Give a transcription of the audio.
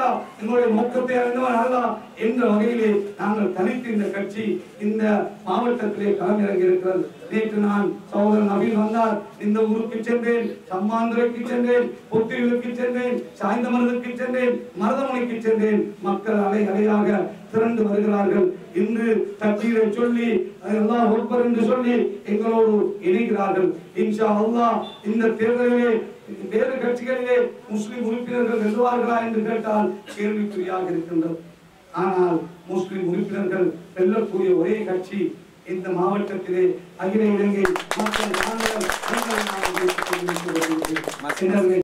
அல்லா எங்களுடைய நோக்கத்தை அறிந்தவன் அல்லா என்ற வகையிலே நாங்கள் தனித்து இந்த கட்சி இந்த மாவட்டத்திலே களமிறங்கி இருக்கிறது நேற்று நான் சகோதரன் நவீன் வந்தார் இந்த ஊருக்கு சென்றேன் சம்மாந்துரைக்கு சென்றேன் பொத்திகளுக்கு சென்றேன் சாய்ந்தமரத்துக்கு சென்றேன் மருதமனைக்கு சென்றேன் மக்கள் அலை அலையாக திரண்டு வருகிறார்கள் இன்று தக்பீரை சொல்லி அல்லாஹ் அக்பர் என்று சொல்லி எங்களோடு இணைகிறார்கள் இன்ஷா அல்லாஹ் இந்த தேர்தலிலே வேறு கட்சிகளிலே முஸ்லிம் உறுப்பினர்கள் வெல்லுவார்களா என்று கேட்டால் கேள்விக்குறியாக இருக்கின்றது ஆனால் முஸ்லிம் உறுப்பினர்கள் வெல்லக்கூடிய ஒரே கட்சி இந்த மாவட்டத்திலே அகில இலங்கை மக்கள் நாங்கள் நாங்கள் நாம் பேசிக் கொண்டிருக்கிறோம். எனவே